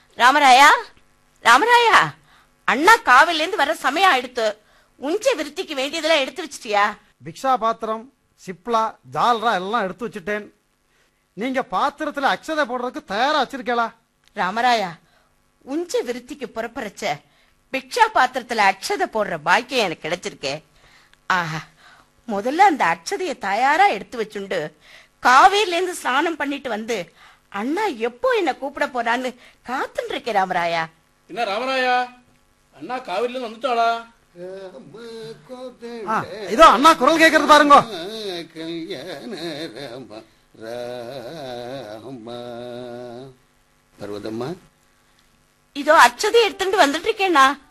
ராமராயா ராமராயா அண்ணா காவில இருந்து வர சமயம் ஆயிடுத்து உஞ்ச விருத்திக்கு வேண்டியதெல்லாம் எடுத்து வச்சிட்டியா பிக்ஷா பாத்திரம் சிப்லா ஜால்ரா எல்லாம் எடுத்து வச்சுட்டேன் நீங்க பாத்திரத்துல அக்ஷதை போடுறதுக்கு தயாரா வச்சிருக்கீங்களா ராமராயா உஞ்ச விருத்திக்கு புறப்பறச்ச பிக்ஷா பாத்திரத்துல அக்ஷதை போடுற பாக்கியம் எனக்கு கிடைச்சிருக்கே ஆஹா முதல்ல அந்த அக்ஷதைய தயாரா எடுத்து வச்சுண்டு காவேரில இருந்து ஸ்நானம் பண்ணிட்டு வந்து அண்ணா எப்போ என்ன கூப்பிட போறான்னு காத்துட்டு இருக்கேன் ராமராயா என்ன ராமராயா அண்ணா காவிரில இருந்து வந்துட்டாளா ஆ, இதோ அண்ணா குரல் கேட்கறது பாருங்க கல்யாண ராம ராமா பர்வதம்மா இதோ அக்ஷதை எடுத்துட்டு வந்துட்டு இருக்கேண்ணா